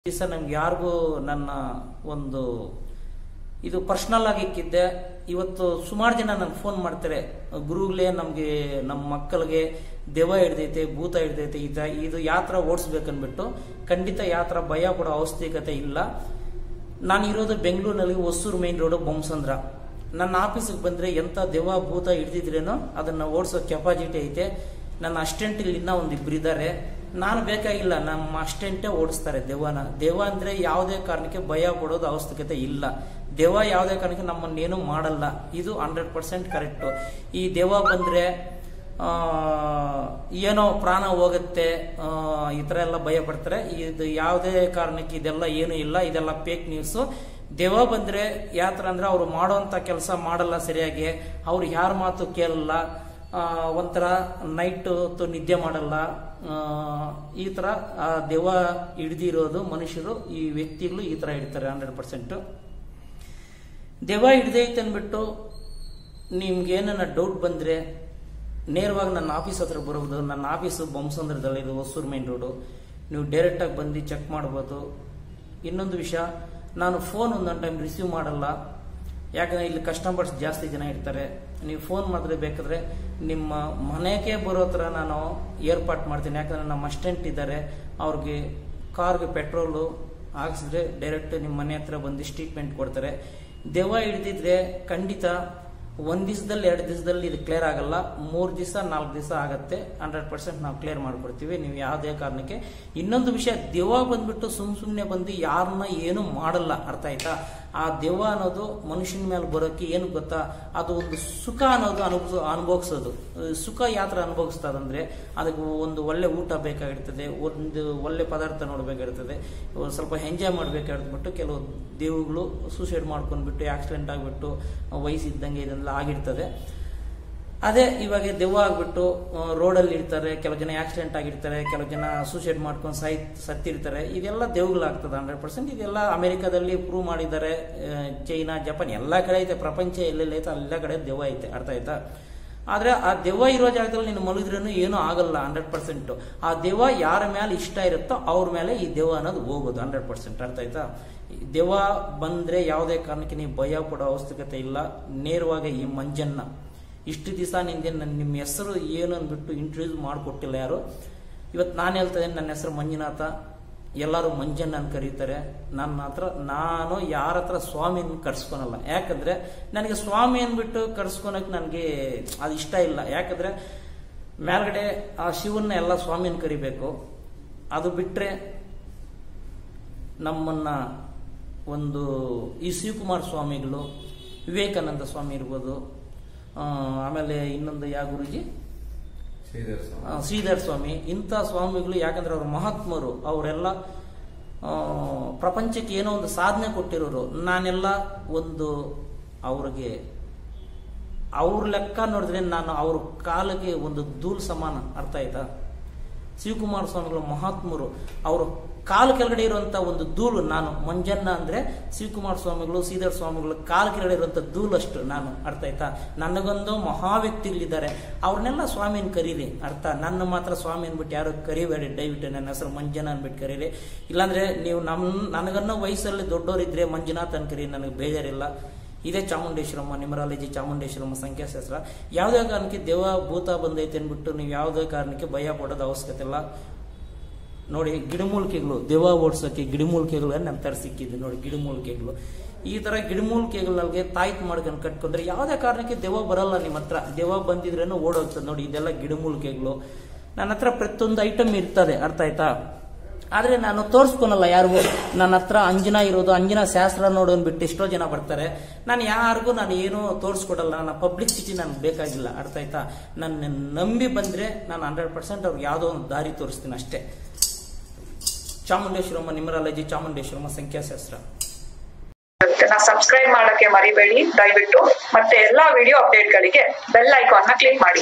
ದಿವಸ ನಮ್ಗೆ ಯಾರಿಗೂ ನನ್ನ ಒಂದು ಇದು ಪರ್ಸ್ನಲ್ ಆಗಿ ಇಕ್ಕಿದ್ದೆ ಇವತ್ತು ಸುಮಾರು ಜನ ನನಗೆ ಫೋನ್ ಮಾಡ್ತಾರೆ ಗುರುಗಳೇ ನಮಗೆ ನಮ್ಮ ಮಕ್ಕಳಿಗೆ ದೆವ್ವ ಹಿಡ್ದೈತೆ ಭೂತ ಹಿಡ್ದೈತೆ ಇದ ಇದು ಯಾತ್ರ ಓಡಿಸ್ಬೇಕನ್ಬಿಟ್ಟು ಖಂಡಿತ ಯಾತ್ರ ಭಯ ಪಡೋ ಅವಶ್ಯಕತೆ ಇಲ್ಲ ನಾನು ಇರೋದು ಬೆಂಗಳೂರಿನಲ್ಲಿ ಹೊಸೂರು ಮೈನ್ ರೋಡು ಬೊಮ್ಮಸಂದ್ರ ನನ್ನ ಆಫೀಸಿಗೆ ಬಂದರೆ ಎಂಥ ದೆವ್ವ ಭೂತ ಹಿಡ್ದಿದ್ರೇನೋ ಅದನ್ನು ಓಡಿಸೋ ಕೆಪಾಸಿಟಿ ಐತೆ ನನ್ನ ಅಸ್ಟೆಂಟ್ ಇಲ್ಲಿ ಇನ್ನೂ ಒಂದು ಇಬ್ರು ಇದ್ದಾರೆ ನಾನು ಬೇಕಾಗಿಲ್ಲ ನಮ್ಮ ಅಸ್ಟೆಂಟೇ ಓಡಿಸ್ತಾರೆ ದೆವ್ವನ ದೆವ್ವ ಅಂದರೆ ಯಾವುದೇ ಕಾರಣಕ್ಕೆ ಭಯ ಪಡೋದು ಅವಶ್ಯಕತೆ ಇಲ್ಲ ದೆವ್ವ ಯಾವುದೇ ಕಾರಣಕ್ಕೆ ನಮ್ಮನ್ನೇನು ಮಾಡಲ್ಲ ಇದು ಹಂಡ್ರೆಡ್ ಪರ್ಸೆಂಟ್ ಕರೆಕ್ಟು ಈ ದೆವ್ವ ಬಂದರೆ ಏನೋ ಪ್ರಾಣ ಹೋಗುತ್ತೆ ಆ, ಈ ಥರ ಎಲ್ಲ ಭಯ ಪಡ್ತಾರೆ ಇದು ಯಾವುದೇ ಕಾರಣಕ್ಕೆ ಇದೆಲ್ಲ ಏನು ಇಲ್ಲ ಇದೆಲ್ಲ ಫೇಕ್ ನ್ಯೂಸು ದೆವ್ವ ಬಂದರೆ ಯಾವ ಥರ ಅಂದರೆ ಅವರು ಮಾಡೋವಂಥ ಕೆಲಸ ಮಾಡಲ್ಲ ಸರಿಯಾಗಿ ಅವ್ರು ಯಾರ ಮಾತು ಕೇಳಲ್ಲ ಆ, ಒಂಥರ ನೈಟ್ ಹೊತ್ತು ನಿದ್ದೆ ಮಾಡಲ್ಲ ಆ, ಈ ಥರ ಆ ದೆವ್ವ ಹಿಡ್ದಿರೋದು ಮನುಷ್ಯರು ಈ ವ್ಯಕ್ತಿಗಳು ಈ ಥರ ಇಡ್ತಾರೆ ಹಂಡ್ರೆಡ್ ಪರ್ಸೆಂಟು ದೆವ್ವ ಹಿಡ್ದೈತೆ ಅಂದ್ಬಿಟ್ಟು ನಿಮ್ಗೆ ಏನನ್ನ ಡೌಟ್ ಬಂದರೆ ನೇರವಾಗಿ ನನ್ನ ಆಫೀಸ್ ಹತ್ರ ಬರೋದು ನನ್ನ ಆಫೀಸು ಬೊಮ್ಮಸಂದ್ರದಲ್ಲಿ ಇದು ಹೊಸೂರು ಮೈನ್ ರೋಡು ನೀವು ಡೈರೆಕ್ಟಾಗಿ ಬಂದು ಚೆಕ್ ಮಾಡ್ಬೋದು ಇನ್ನೊಂದು ವಿಷಯ ನಾನು ಫೋನ್ ಒಂದೊಂದು ಟೈಮ್ ರಿಸೀವ್ ಮಾಡಲ್ಲ ಯಾಕಂದರೆ ಇಲ್ಲಿ ಕಸ್ಟಮರ್ಸ್ ಜಾಸ್ತಿ ಜನ ಇರ್ತಾರೆ ನೀವು ಫೋನ್ ಮಾಡಿದ್ರೆ ಬೇಕಾದ್ರೆ ನಿಮ್ಮ ಮನೆಗೆ ಬರೋ ಥರ ನಾನು ಏರ್ಪಾಟ್ ಮಾಡ್ತೀನಿ ಯಾಕಂದರೆ ನಮ್ಮ ಅಸ್ಟೆಂಟ್ ಇದ್ದಾರೆ ಅವ್ರಿಗೆ ಕಾರ್ಗೆ ಪೆಟ್ರೋಲು ಹಾಕ್ಸಿದ್ರೆ ಡೈರೆಕ್ಟ್ ನಿಮ್ಮ ಮನೆ ಹತ್ರ ಬಂದು ಟ್ರೀಟ್ಮೆಂಟ್ ಕೊಡ್ತಾರೆ ದೆವ್ವ ಹಿಡ್ದಿದ್ರೆ ಖಂಡಿತ ಒಂದ್ ದಿವಸದಲ್ಲಿ ಎರಡು ದಿವಸದಲ್ಲಿ ಇದು ಕ್ಲಿಯರ್ ಆಗಲ್ಲ ಮೂರು ದಿವಸ ನಾಲ್ಕು ದಿವಸ ಆಗತ್ತೆ ಹಂಡ್ರೆಡ್ ಪರ್ಸೆಂಟ್ ನಾವು ಕ್ಲಿಯರ್ ಮಾಡ್ಕೊಡ್ತೀವಿ ನೀವು ಯಾವುದೇ ಕಾರಣಕ್ಕೆ ಇನ್ನೊಂದು ವಿಷಯ ದೆವ್ವ ಬಂದ್ಬಿಟ್ಟು ಸುಮ್ ಸುಮ್ಮನೆ ಬಂದು ಯಾರನ್ನ ಏನು ಮಾಡಲ್ಲ ಅರ್ಥ ಆಯ್ತಾ ಆ ದೆವ್ವ ಅನ್ನೋದು ಮನುಷ್ಯನ ಮೇಲೆ ಬರೋಕ್ಕೆ ಏನು ಗೊತ್ತಾ ಅದು ಒಂದು ಸುಖ ಅನ್ನೋದು ಅನುಭವ ಅನುಭವಿಸೋದು ಅಹ್ ಸುಖ ಯಾವ ಥರ ಅನುಭವಿಸ್ತದಂದ್ರೆ ಅದಕ್ಕೆ ಒಂದು ಒಳ್ಳೆ ಊಟ ಬೇಕಾಗಿರ್ತದೆ ಒಂದು ಒಳ್ಳೆ ಪದಾರ್ಥ ನೋಡಬೇಕಾಗಿರ್ತದೆ ಒಂದು ಸ್ವಲ್ಪ ಎಂಜಾಯ್ ಮಾಡಬೇಕಾಗಿರ್ಬಿಟ್ಟು ಕೆಲವು ದೇವುಗಳು ಸೂಸೈಡ್ ಮಾಡ್ಕೊಂಡ್ಬಿಟ್ಟು ಆಕ್ಸಿಡೆಂಟ್ ಆಗಿಬಿಟ್ಟು ವಯಸ್ಸಿದ್ದಂಗೆ ಇದೆಲ್ಲ ಆಗಿರ್ತದೆ ಅದೇ ಇವಾಗ ದೆವ್ವ ಆಗ್ಬಿಟ್ಟು ರೋಡಲ್ಲಿ ಇರ್ತಾರೆ ಕೆಲವು ಜನ ಆಕ್ಸಿಡೆಂಟ್ ಆಗಿರ್ತಾರೆ ಕೆಲವು ಜನ ಸೂಸೈಡ್ ಮಾಡ್ಕೊಂಡು ಸಾಯ್ ಸತ್ತಿರ್ತಾರೆ ಇದೆಲ್ಲ ದೆವ್ಗಳಾಗ್ತದೆ ಹಂಡ್ರೆಡ್ ಪರ್ಸೆಂಟ್ ಇದೆಲ್ಲ ಅಮೆರಿಕಾದಲ್ಲಿ ಪ್ರೂವ್ ಮಾಡಿದ್ದಾರೆ ಆ, ಚೈನಾ ಜಪಾನ್ ಎಲ್ಲ ಕಡೆ ಐತೆ ಪ್ರಪಂಚ ಎಲ್ಲೆಲ್ಲ ಐತೆ ಎಲ್ಲ ಕಡೆ ದೆವ್ವ ಐತೆ ಅರ್ಥ ಆಯ್ತಾ ಆದ್ರೆ ಆ ದೆವ್ವ ಇರೋ ಜಾಗದಲ್ಲಿ ನೀನು ಮಲಗಿದ್ರೂ ಏನೂ ಆಗಲ್ಲ ಹಂಡ್ರೆಡ್ ಪರ್ಸೆಂಟ್ ಆ ದೆವ್ವ ಯಾರ ಮೇಲೆ ಇಷ್ಟ ಇರುತ್ತೋ ಅವ್ರ ಮೇಲೆ ಈ ದೆವ್ವ ಅನ್ನೋದು ಹೋಗೋದು ಹಂಡ್ರೆಡ್ ಪರ್ಸೆಂಟ್ ಅರ್ಥ ಆಯ್ತಾ ಈ ದೆವ್ವ ಬಂದ್ರೆ ಯಾವುದೇ ಕಾರಣಕ್ಕೆ ನೀವು ಭಯ ಪಡೋ ಅವಶ್ಯಕತೆ ಇಲ್ಲ ನೇರವಾಗಿ ಈ ಮಂಜನ್ನ ಇಷ್ಟು ದಿವಸ ನಿಂದೆ ನನ್ನ ನಿಮ್ಮ ಹೆಸರು ಏನು ಅಂದ್ಬಿಟ್ಟು ಇಂಟ್ರೊಡ್ಯೂಸ್ ಮಾಡಿಕೊಟ್ಟಿಲ್ಲ ಯಾರು ಇವತ್ತು ನಾನು ಹೇಳ್ತಾ ಇದ್ದೀನಿ ನನ್ನ ಹೆಸರು ಮಂಜುನಾಥ ಎಲ್ಲರೂ ಮಂಜಣ್ಣ ಅಂತ ಕರೀತಾರೆ ನನ್ನ ಹತ್ರ ನಾನು ಯಾರ ಹತ್ರ ಸ್ವಾಮಿನ ಕರ್ಸ್ಕೊನಲ್ಲ ಯಾಕಂದ್ರೆ ನನಗೆ ಸ್ವಾಮಿ ಅಂದ್ಬಿಟ್ಟು ಕರ್ಸ್ಕೊಳಕ್ ನನಗೆ ಅದು ಇಷ್ಟ ಇಲ್ಲ ಯಾಕಂದ್ರೆ ಮೇಲ್ಗಡೆ ಆ ಶಿವನ್ನ ಎಲ್ಲ ಸ್ವಾಮಿನ ಕರಿಬೇಕು ಅದು ಬಿಟ್ರೆ ನಮ್ಮನ್ನ ಒಂದು ಈ ಶಿವಕುಮಾರ ಸ್ವಾಮಿಗಳು ವಿವೇಕಾನಂದ ಸ್ವಾಮಿ ಇರ್ಬೋದು ಆ, ಆಮೇಲೆ ಇನ್ನೊಂದು ಯಾವ ಗುರುಜಿ ಶ್ರೀಧರ ಸ್ವಾಮಿ ಆ, ಶ್ರೀಧರ್ ಸ್ವಾಮಿ ಇಂಥ ಸ್ವಾಮಿಗಳು ಯಾಕಂದ್ರೆ ಅವ್ರ ಮಹಾತ್ಮರು ಅವರೆಲ್ಲ ಆ, ಪ್ರಪಂಚಕ್ಕೆ ಏನೋ ಒಂದು ಸಾಧನೆ ಕೊಟ್ಟಿರೋರು ನಾನೆಲ್ಲ ಒಂದು ಅವ್ರಿಗೆ ಅವ್ರ ಲೆಕ್ಕ ನೋಡಿದ್ರೆ ನಾನು ಅವ್ರ ಕಾಲಿಗೆ ಒಂದು ಧೂಲ್ ಸಮಾನ ಅರ್ಥ ಆಯ್ತಾ ಶಿವಕುಮಾರ ಸ್ವಾಮಿಗಳು ಮಹಾತ್ಮರು ಅವರು ಕಾಲು ಕೆಳಗಡೆ ಇರುವಂತ ಒಂದು ಧೂಳು ನಾನು ಮಂಜನ್ನ ಅಂದ್ರೆ ಶಿವಕುಮಾರ ಸ್ವಾಮಿಗಳು ಶ್ರೀಧರ್ ಸ್ವಾಮಿಗಳು ಕಾಲು ಕೆಳಗಡೆ ಇರುವಂತ ಧೂಳು ಅಷ್ಟು ನಾನು ಅರ್ಥ ಆಯ್ತಾ ನನಗೊಂದು ಮಹಾ ವ್ಯಕ್ತಿಗಳಿದ್ದಾರೆ ಅವ್ರನ್ನೆಲ್ಲ ಸ್ವಾಮಿನ ಕರೀರಿ ಅರ್ಥ ನನ್ನ ಮಾತ್ರ ಸ್ವಾಮಿ ಅಂದ್ಬಿಟ್ಟು ಯಾರು ಕರಿಬೇಡಿ ದಯವಿಟ್ಟು ನನ್ನ ಹೆಸರು ಮಂಜನ ಅಂದ್ಬಿಟ್ಟು ಕರೀರಿ ಇಲ್ಲಾಂದ್ರೆ ನೀವು ನಮ್ ನನಗನ್ನೋ ವಯಸ್ಸಲ್ಲಿ ದೊಡ್ಡವರಿದ್ರೆ ಮಂಜುನಾಥ್ ಅಂತ ಕರೀರಿ ನನಗೆ ಬೇಜಾರಿಲ್ಲ ಇದೇ ಚಾಮುಂಡೇಶ್ವರಮ್ಮ ನಿಮರಾಲಜಿ ಚಾಮುಂಡೇಶ್ವರಮ್ಮ ಸಂಖ್ಯಾಶಾಸ್ತ್ರ ಯಾವುದೇ ಕಾರಣಕ್ಕೆ ದೇವ ಭೂತ ಬಂದೈತೆ ಅಂದ್ಬಿಟ್ಟು ನೀವು ಯಾವುದೇ ಕಾರಣಕ್ಕೆ ಭಯ ಪಡೋದು ಅವಶ್ಯಕತೆ ಇಲ್ಲ ನೋಡಿ ಗಿಡಮೂಲಿಕೆಗಳು ದೆವ್ವ ಓಡಿಸೋಕೆ ಗಿಡಮೂಲಿಕೆಗಳು ನನ್ನ ತರ ಸಿಕ್ಕಿದ್ದು ನೋಡಿ ಗಿಡಮೂಲಿಕೆಗಳು ಈ ತರ ಗಿಡಮೂಲಿಕೆಗಳಿಗೆ ತಾಯ್ತು ಮಾಡ್ಕೊಂಡು ಕಟ್ಕೊಂಡ್ರೆ ಯಾವುದೇ ಕಾರಣಕ್ಕೆ ದೆವ್ವ ಬರಲ್ಲ ನಿಮ್ಮ ಹತ್ರ ದೆವ್ವ ಬಂದಿದ್ರೇನು ಓಡೋಗ್ತದೆ ನೋಡಿ ಇದೆಲ್ಲ ಗಿಡಮೂಲಿಕೆಗಳು ನನ್ನ ಹತ್ರ ಪ್ರತಿಯೊಂದು ಐಟಮ್ ಇರ್ತದೆ ಅರ್ಥ ಆಯ್ತಾ ಆದ್ರೆ ನಾನು ತೋರಿಸ್ಕೊನಲ್ಲ ಯಾರಿಗೂ ನನ್ನ ಹತ್ರ ಅಂಜನಾ ಇರೋದು ಅಂಜನಾ ಶಾಸ್ತ್ರ ನೋಡು ಅಂದ್ಬಿಟ್ಟು ಎಷ್ಟೋ ಜನ ಬರ್ತಾರೆ ನಾನು ಯಾರಿಗೂ ನಾನು ಏನೂ ತೋರಿಸ್ಕೊಡಲ್ಲ ನನ್ನ ಪಬ್ಲಿಸಿಟಿ ನನಗೆ ಬೇಕಾಗಿಲ್ಲ ಅರ್ಥ ಆಯ್ತಾ ನನ್ನ ನಂಬಿ ಬಂದ್ರೆ ನಾನು ಹಂಡ್ರೆಡ್ ಪರ್ಸೆಂಟ್ ಅವ್ರಿಗೆ ಯಾವುದೋ ಒಂದು ದಾರಿ ತೋರಿಸ್ತೀನಿ ಅಷ್ಟೇ ಚಾಮುಂಡೇಶ್ವರಮ್ಮ ನಿಮರಾಲಜಿ ಚಾಮುಂಡೇಶ್ವರಮ್ಮ ಸಂಖ್ಯಾಶಾಸ್ತ್ರ ಸಬ್ಸ್ಕ್ರೈಬ್ ಮಾಡಕ್ಕೆ ಮರಿಬೇಡಿ ದಯವಿಟ್ಟು ಮತ್ತೆ ಎಲ್ಲಾ ವಿಡಿಯೋ ಅಪ್ಡೇಟ್ಗಳಿಗೆ ಬೆಲ್ ಐಕಾನ್ ನ ಕ್ಲಿಕ್ ಮಾಡಿ